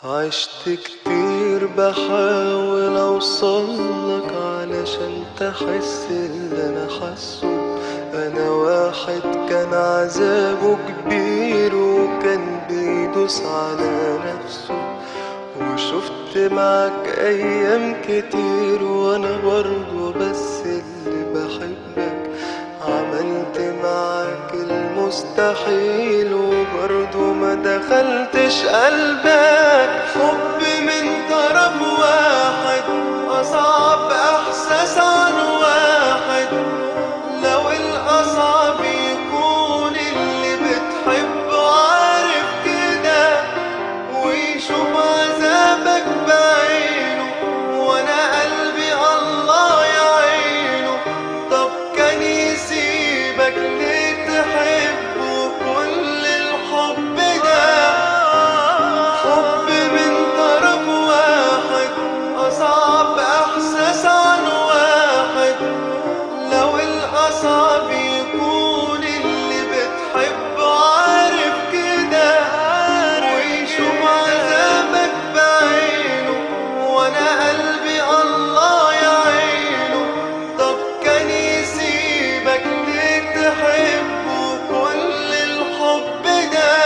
عشت كتير بحاول اوصلك علشان تحس اللي انا حاسه انا واحد كان عذابه كبير وكان بيدوس على نفسه وشفت معاك ايام كتير وانا برضو بس اللي بحبك عملت معاك المستحيل وبرضو ما دخلتش قلبك حب من طرف واحد أصعب إحساس عن واحد لو الأصعب يكون اللي بتحبه عارف كده ويشوف عذابك بعينه وانا قلبي الله يعينه طب كان يسيبك ليه تحبه كل الحب ده حب من طرف واحد اصعب احساس عن واحد لو الاصعب يكون اللي بتحبه عارف كده ويشوف عذابك بعينه وانا قلبي الله يعينه طب كان يسيبك ليه تحبه كل الحب ده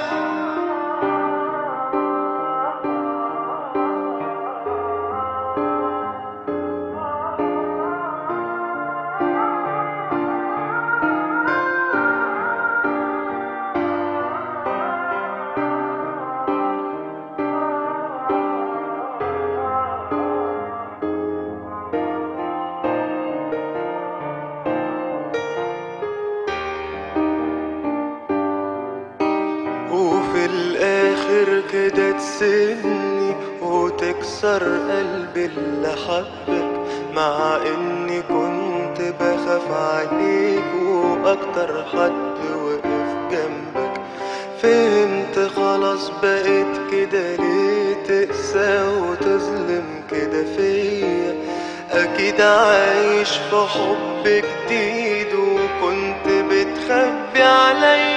وفي الاخر كده تسيبني وتكسر قلبي اللي حبك مع اني كنت بخاف عليك واكتر حد وقف جنبك فهمت خلاص بقيت كده ليه تقسى وتظلم كده فيا اكيد عايش في حب جديد وكنت بتخبي عليا